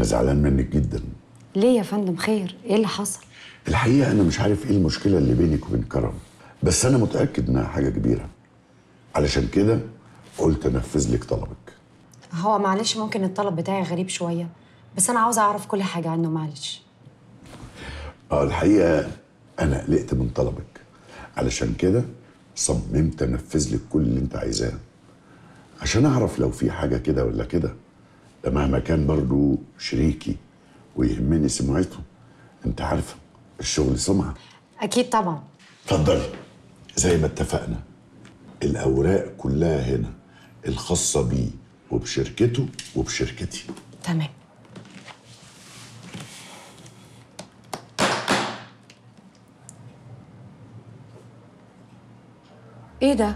زعلان منك جدا ليه يا فندم خير ايه اللي حصل الحقيقه انا مش عارف ايه المشكله اللي بينك وبين كرم بس انا متاكد انها حاجه كبيره علشان كده قلت انفذ لك طلبك هو معلش ممكن الطلب بتاعي غريب شويه بس انا عاوزه اعرف كل حاجه عنه معلش اه الحقيقه انا قلقت من طلبك علشان كده صممت انفذ لك كل اللي انت عايزاه عشان اعرف لو في حاجه كده ولا كده ده مهما كان برضو شريكي ويهمني سمعته انت عارفه الشغل سمعه اكيد طبعا اتفضلي زي ما اتفقنا الاوراق كلها هنا الخاصه بيه وبشركته وبشركتي تمام ايه ده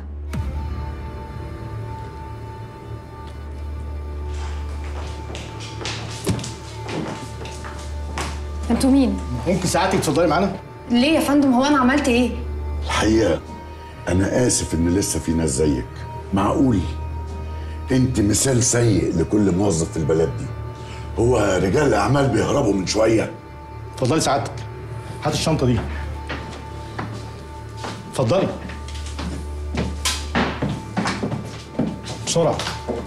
انتوا مين ممكن ساعتك تفضلي معانا؟ ليه يا فندم هو انا عملت ايه الحقيقه انا اسف ان لسه في ناس زيك معقول انت مثال سيء لكل موظف في البلد دي هو رجال الاعمال بيهربوا من شويه اتفضلي سعادتك هات الشنطه دي اتفضلي بسرعه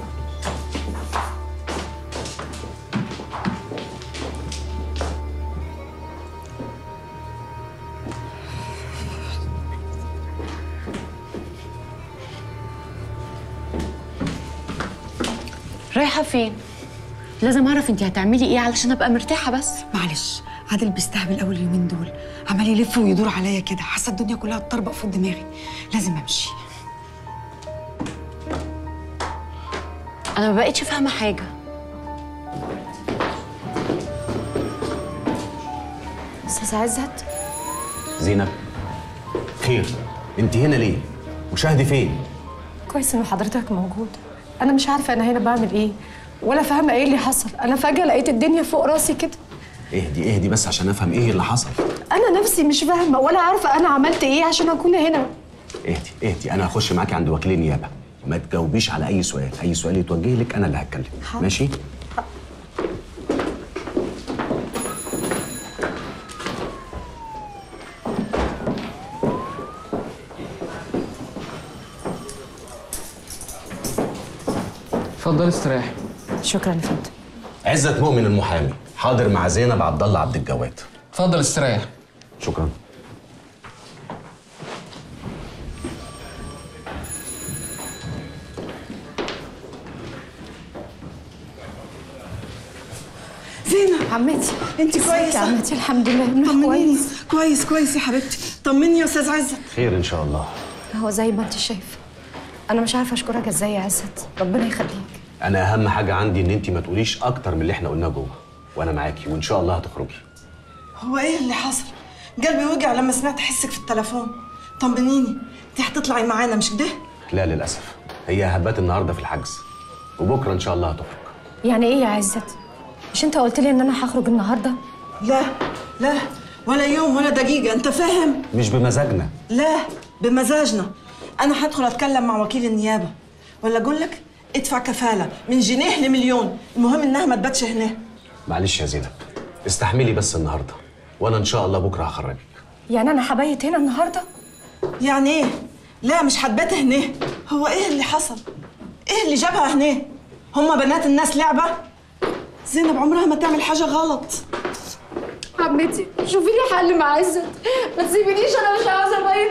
رايحة فين؟ لازم أعرف أنت هتعملي إيه علشان أبقى مرتاحة بس معلش عادل بيستهبل اول اليومين دول عمال يلف ويدور عليا كده حاسه الدنيا كلها تطربق فوق دماغي لازم امشي أنا ما بقتش فاهمة حاجة استاذ عزت زينب خير انت هنا ليه وشاهدي فين كويس ان حضرتك موجود انا مش عارفه انا هنا بعمل ايه ولا فاهمه ايه اللي حصل انا فجاه لقيت الدنيا فوق راسي كده اهدي اهدي بس عشان افهم ايه اللي حصل انا نفسي مش فاهمه ولا عارفه انا عملت ايه عشان اكون هنا اهدي اهدي انا هخش معاكي عند وكيل النيابه ما تجاوبيش على اي سؤال اي سؤال يتوجه لك انا اللي هتكلم حاضر. ماشي اتفضل استريح شكرا يا فندم عزت مؤمن المحامي حاضر مع زينب عبد الله عبد الجواد اتفضل استريح شكرا زينب عمتي انت ازيك يا كويسه عمتي الحمد لله انا طمنيني كويس كويس كويس يا حبيبتي طمني يا استاذ عزت خير ان شاء الله هو زي ما انت شايفه انا مش عارفه اشكرك ازاي يا عزت ربنا يخليك انا اهم حاجه عندي ان انت ما تقوليش اكتر من اللي احنا قلناه جوه وانا معاكي وان شاء الله هتخرجي هو ايه اللي حصل قلبي وجع لما سمعت حسك في التليفون طمنيني انت هتطلعي معانا مش كده لا للاسف هي هبات النهارده في الحجز وبكره ان شاء الله هتخرج يعني ايه يا عزت مش انت قلت لي ان انا هخرج النهارده لا لا ولا يوم ولا دقيقه انت فاهم مش بمزاجنا لا بمزاجنا انا هدخل اتكلم مع وكيل النيابه ولا اقول لك ادفع كفاله من جنيه لمليون المهم انها ما تباتش هنا معلش يا زينب استحملي بس النهارده وانا ان شاء الله بكره هخرجك يعني انا هبيت هنا النهارده يعني ايه لا مش هتبات هنا هو ايه اللي حصل ايه اللي جابها هنا هما بنات الناس لعبه زينب عمرها ما تعمل حاجه غلط عمتي شوفي لي حل مع عزت ما تسيبينيش انا مش عاوزه ابيت